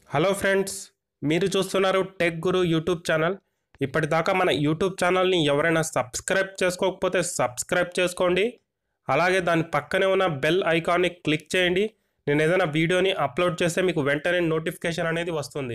hello friends మీరు చూస్తున్నారు tech గురు YouTube channel ఇప్పటిదాకా మన యూట్యూబ్ ఛానల్ని ఎవరైనా సబ్స్క్రైబ్ చేసుకోకపోతే సబ్స్క్రైబ్ చేసుకోండి అలాగే దాని పక్కనే ఉన్న బెల్ ఐకాన్ని క్లిక్ చేయండి నేను ఏదైనా వీడియోని అప్లోడ్ చేస్తే మీకు వెంటనే నోటిఫికేషన్ అనేది వస్తుంది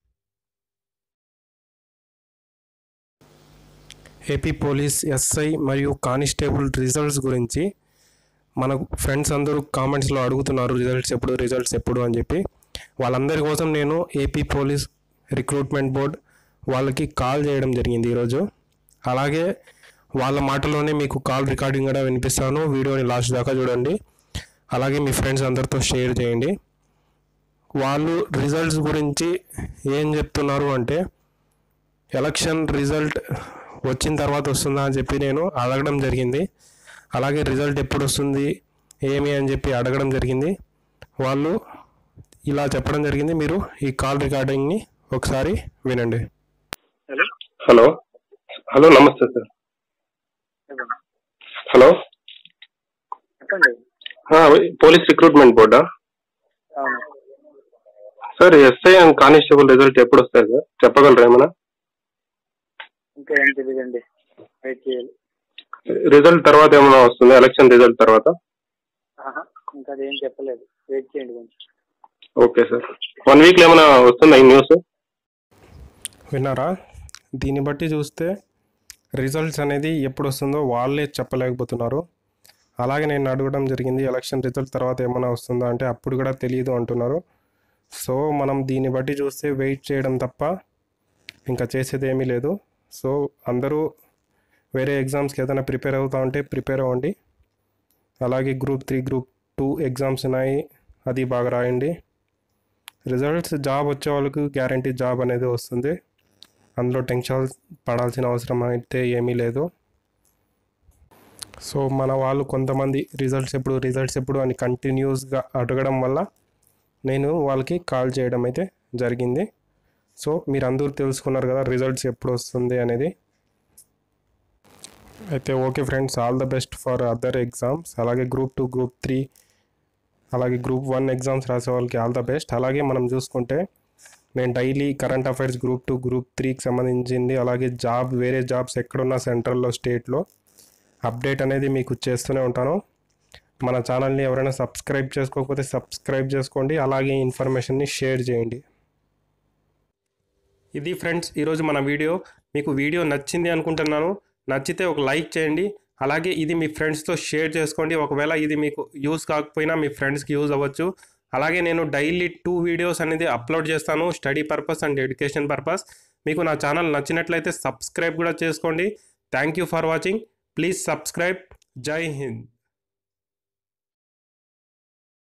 ఏపీ పోలీస్ ఎస్ఐ మరియు కానిస్టేబుల్ రిజల్ట్స్ గురించి మన ఫ్రెండ్స్ అందరూ కామెంట్స్లో అడుగుతున్నారు రిజల్ట్స్ ఎప్పుడు రిజల్ట్స్ ఎప్పుడు అని చెప్పి వాళ్ళందరి కోసం నేను ఏపీ పోలీస్ రిక్రూట్మెంట్ బోర్డ్ వాళ్ళకి కాల్ చేయడం జరిగింది ఈరోజు అలాగే వాళ్ళ మాటలోనే మీకు కాల్ రికార్డింగ్ కూడా వినిపిస్తాను వీడియోని లాస్ట్ దాకా చూడండి అలాగే మీ ఫ్రెండ్స్ అందరితో షేర్ చేయండి వాళ్ళు రిజల్ట్స్ గురించి ఏం చెప్తున్నారు అంటే ఎలక్షన్ రిజల్ట్ వచ్చిన తర్వాత వస్తుందా అని చెప్పి నేను అడగడం జరిగింది అలాగే రిజల్ట్ ఎప్పుడు వస్తుంది ఏమి అని చెప్పి అడగడం జరిగింది వాళ్ళు ఇలా చెప్పడం జరిగింది మీరు ఈ కాల్ రికార్డింగ్ని ఒకసారి వినండి హలో హలో హలో నమస్తే సార్ చెప్పండి హలో చెప్పండి పోలీస్ రిక్రూట్మెంట్ బోర్డా అవును sir SI and constable result ఎప్పుడు వస్తాయి సార్ చెప్పగలరా ఏమైనా ఇంకా ఏం తెలియదండి వెయిట్ చేయాలి రిజల్ట్ తర్వాత ఏమైనా వస్తుంది ఎలక్షన్ రిజల్ట్ తర్వాత ఆహా ఇంకా అదేం చెప్పలేదు వెయిట్ చేయండి కొంచెం ఓకే సార్ వన్ వీక్లో ఏమైనా వస్తుందా ఈ న్యూస్ విన్నారా దీన్ని బట్టి చూస్తే రిజల్ట్స్ అనేది ఎప్పుడు వస్తుందో వాళ్ళే చెప్పలేకపోతున్నారు అలాగే నేను అడగడం జరిగింది ఎలక్షన్ రిజల్ట్ తర్వాత ఏమైనా వస్తుందా అంటే అప్పుడు కూడా తెలియదు అంటున్నారు సో మనం దీన్ని బట్టి చూస్తే వెయిట్ చేయడం తప్ప ఇంకా చేసేది ఏమీ లేదు సో అందరూ వేరే ఎగ్జామ్స్కి ఏదైనా ప్రిపేర్ అవుతా ఉంటే ప్రిపేర్ అవ్వండి అలాగే group three group two exams ఉన్నాయి అది బాగా రాయండి రిజల్ట్స్ జాబ్ వచ్చే వాళ్ళకి గ్యారంటీ జాబ్ అనేది వస్తుంది అందులో టెన్షన్ పడాల్సిన అవసరం అయితే ఏమీ లేదు సో మన వాళ్ళు కొంతమంది రిజల్ట్స్ ఎప్పుడు రిజల్ట్స్ ఎప్పుడు అని కంటిన్యూస్గా అడగడం వల్ల నేను వాళ్ళకి కాల్ చేయడం అయితే జరిగింది సో మీరు అందరూ తెలుసుకున్నారు కదా రిజల్ట్స్ ఎప్పుడు వస్తుంది అనేది అయితే okay friends all the best for other exams అలాగే గ్రూప్ టూ గ్రూప్ త్రీ అలాగే గ్రూప్ వన్ ఎగ్జామ్స్ రాసే వాళ్ళకి ఆల్ ద బెస్ట్ అలాగే మనం చూసుకుంటే నేను daily current affairs group two group త్రీకి సంబంధించింది అలాగే జాబ్ వేరే జాబ్స్ ఎక్కడున్నా సెంట్రల్లో స్టేట్లో అప్డేట్ అనేది మీకు చేస్తూనే ఉంటాను మన ఛానల్ని ఎవరైనా సబ్స్క్రైబ్ చేసుకోకపోతే సబ్స్క్రైబ్ చేసుకోండి అలాగే ఇన్ఫర్మేషన్ని షేర్ చేయండి ఇది ఫ్రెండ్స్ ఈరోజు మన వీడియో మీకు వీడియో నచ్చింది అనుకుంటున్నాను నచ్చితే ఒక లైక్ చేయండి అలాగే ఇది మీ ఫ్రెండ్స్తో షేర్ చేసుకోండి ఒకవేళ ఇది మీకు యూస్ కాకపోయినా మీ ఫ్రెండ్స్కి యూజ్ అవ్వచ్చు అలాగే నేను డైలీ టూ వీడియోస్ అనేది అప్లోడ్ చేస్తాను study purpose and education purpose మీకు నా ఛానల్ నచ్చినట్లయితే సబ్స్క్రైబ్ కూడా చేసుకోండి thank you for watching please subscribe జై హింద్